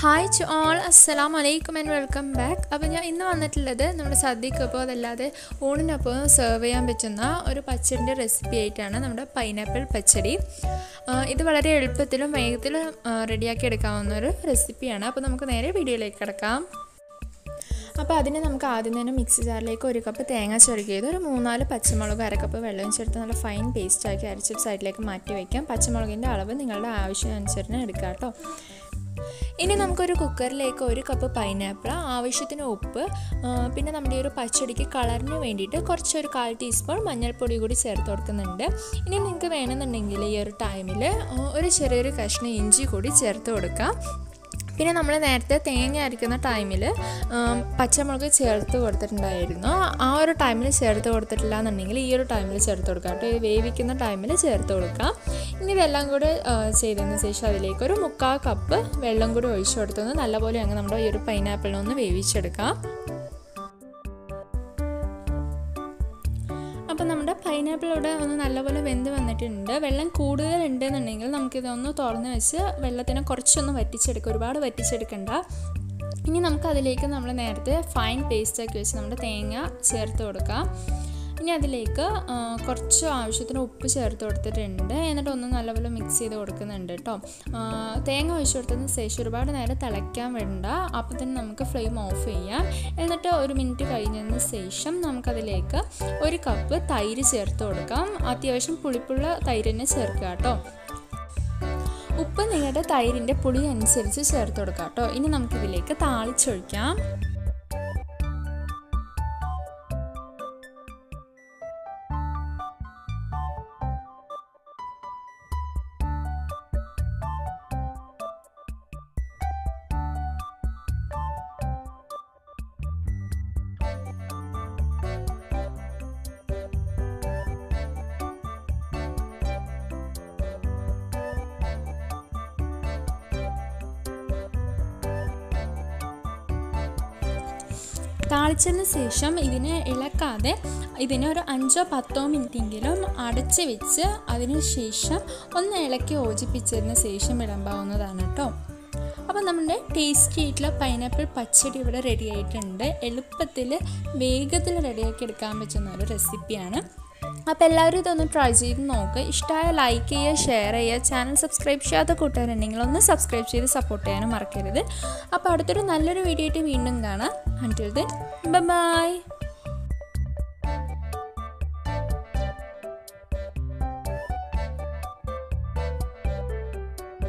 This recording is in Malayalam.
ഹായ് ടു ഓൾ അസ്സലാം വലൈക്കും ആൻഡ് വെൽക്കം ബാക്ക് അപ്പോൾ ഞാൻ ഇന്ന് വന്നിട്ടുള്ളത് നമ്മുടെ സദ്യക്കൊപ്പം അതല്ലാതെ ഊണിനൊപ്പം സെർവ് ചെയ്യാൻ പറ്റുന്ന ഒരു പച്ചടിൻ്റെ റെസിപ്പി ആയിട്ടാണ് നമ്മുടെ പൈനാപ്പിൾ പച്ചടി ആ, ഇത് വളരെ എളുപ്പത്തിലും വേഗത്തിലും റെഡിയാക്കി എടുക്കാവുന്ന ഒരു റെസിപ്പിയാണ് അപ്പോൾ നമുക്ക് നേരെ വീഡിയോയിലേക്ക് കിടക്കാം അപ്പോൾ അതിന് നമുക്ക് ആദ്യം തന്നെ മിക്സി ജാറിലേക്ക് ഒരു കപ്പ് തേങ്ങ ചുരുക്കി ചെയ്ത് ഒരു മൂന്നാല് പച്ചമുളക് അരക്കപ്പ് വെള്ളം ചേർത്ത് നല്ല ഫൈൻ പേസ്റ്റാക്കി അരച്ച് സൈഡിലേക്ക് മാറ്റി വയ്ക്കാം പച്ചമുളകിൻ്റെ അളവ് നിങ്ങളുടെ ആവശ്യമനുസരിച്ച് എടുക്കാം കേട്ടോ ഇനി നമുക്കൊരു കുക്കറിലേക്ക് ഒരു കപ്പ് പൈനാപ്പിൾ ആവശ്യത്തിന് ഉപ്പ് ആ, പിന്നെ നമ്മുടെ ഈ ഒരു പച്ചടിക്ക് കളറിന് വേണ്ടിയിട്ട് കുറച്ചൊരു കാൽ ടീസ്പൂൺ മഞ്ഞൾപ്പൊടി കൂടി ചേർത്ത് കൊടുക്കുന്നുണ്ട് ഇനി നിങ്ങൾക്ക് വേണമെന്നുണ്ടെങ്കിൽ ഈ ഒരു ടൈമിൽ ഒരു ചെറിയൊരു കഷ്ണം ഇഞ്ചി കൂടി ചേർത്ത് കൊടുക്കാം പിന്നെ നമ്മൾ നേരത്തെ തേങ്ങ അരയ്ക്കുന്ന ടൈമിൽ പച്ചമുളക് ചേർത്ത് കൊടുത്തിട്ടുണ്ടായിരുന്നു ആ ഒരു ടൈമിൽ ചേർത്ത് കൊടുത്തിട്ടില്ല എന്നുണ്ടെങ്കിൽ ഈ ഒരു ടൈമിൽ ചേർത്ത് കൊടുക്കാം കേട്ടോ ഇത് വേവിക്കുന്ന ടൈമിൽ ചേർത്ത് കൊടുക്കാം ഇനി ഇതെല്ലാം കൂടെ ആ, ചെയ്തതിന് ശേഷം അതിലേക്ക് ഒരു മുക്കാൽ കപ്പ് വെള്ളം കൂടി ഒഴിച്ചു കൊടുത്തൊന്ന് നല്ലപോലെ അങ്ങ് നമ്മുടെ ഈ ഒരു പൈനാപ്പിളിനെ ഒന്ന് വേവിച്ചെടുക്കാം അപ്പോൾ നമ്മുടെ പൈനാപ്പിൾ ഇവിടെ ഒന്ന് നല്ലപോലെ വെന്ത് വന്നിട്ടുണ്ട് വെള്ളം കൂടുതൽ ഉണ്ടെന്നുണ്ടെങ്കിൽ നമുക്കിതൊന്ന് തുറന്ന് വെച്ച് വെള്ളത്തിനെ കുറച്ചൊന്ന് വറ്റിച്ചെടുക്കുക ഒരുപാട് വറ്റിച്ചെടുക്കണ്ട ഇനി നമുക്ക് അതിലേക്ക് നമ്മൾ നേരത്തെ ഫൈൻ പേസ്റ്റാക്കി വെച്ച് നമ്മുടെ തേങ്ങ ചേർത്ത് കൊടുക്കാം ഇനി അതിലേക്ക് ആ, കുറച്ച് ആവശ്യത്തിന് ഉപ്പ് ചേർത്ത് കൊടുത്തിട്ടുണ്ട് എന്നിട്ട് ഒന്ന് നല്ലപോലെ മിക്സ് ചെയ്ത് കൊടുക്കുന്നുണ്ട് കേട്ടോ ആ, തേങ്ങ ഒഴിച്ച് കൊടുത്തതിന് ശേഷം ഒരുപാട് നേരം തിളയ്ക്കാൻ വേണ്ട അപ്പോൾ തന്നെ നമുക്ക് ഫ്ലെയിം ഓഫ് ചെയ്യാം എന്നിട്ട് ഒരു മിനിറ്റ് കഴിഞ്ഞതിന് ശേഷം നമുക്കതിലേക്ക് ഒരു കപ്പ് തൈര് ചേർത്ത് കൊടുക്കാം അത്യാവശ്യം പുളിപ്പുള്ള തൈര് തന്നെ ചേർക്കുക കേട്ടോ ഉപ്പ് നിങ്ങളുടെ തൈരിൻ്റെ പുളി അനുസരിച്ച് ചേർത്ത് കൊടുക്കാം കേട്ടോ ഇനി നമുക്കിതിലേക്ക് താളിച്ചൊഴിക്കാം താളിച്ചതിന് ശേഷം ഇതിനെ ഇളക്കാതെ ഇതിനെ ഒരു അഞ്ചോ പത്തോ മിനിറ്റെങ്കിലും അടച്ച് വെച്ച് അതിന് ശേഷം ഒന്ന് ഇളക്കി യോജിപ്പിച്ചതിന് ശേഷം വിളമ്പാവുന്നതാണ് കേട്ടോ അപ്പോൾ നമ്മുടെ ടേസ്റ്റി ആയിട്ടുള്ള പൈനാപ്പിൾ പച്ചടി ഇവിടെ റെഡി ആയിട്ടുണ്ട് എളുപ്പത്തിൽ വേഗത്തിൽ റെഡിയാക്കി എടുക്കാൻ പറ്റുന്ന ഒരു റെസിപ്പിയാണ് അപ്പോൾ എല്ലാവരും ഇതൊന്ന് ട്രൈ ചെയ്ത് നോക്കുക ഇഷ്ടമായ ലൈക്ക് ചെയ്യുക ഷെയർ ചെയ്യുക ചാനൽ സബ്സ്ക്രൈബ് ചെയ്യാത്ത കൂട്ടുകാരുണ്ടെങ്കിൽ ഒന്ന് സബ്സ്ക്രൈബ് ചെയ്ത് സപ്പോർട്ട് ചെയ്യാനും മറക്കരുത് അപ്പോൾ അടുത്തൊരു നല്ലൊരു വീഡിയോ ആയിട്ട് വീണ്ടും കാണാം അൻറ്റിൽ ദെൻ ബൈ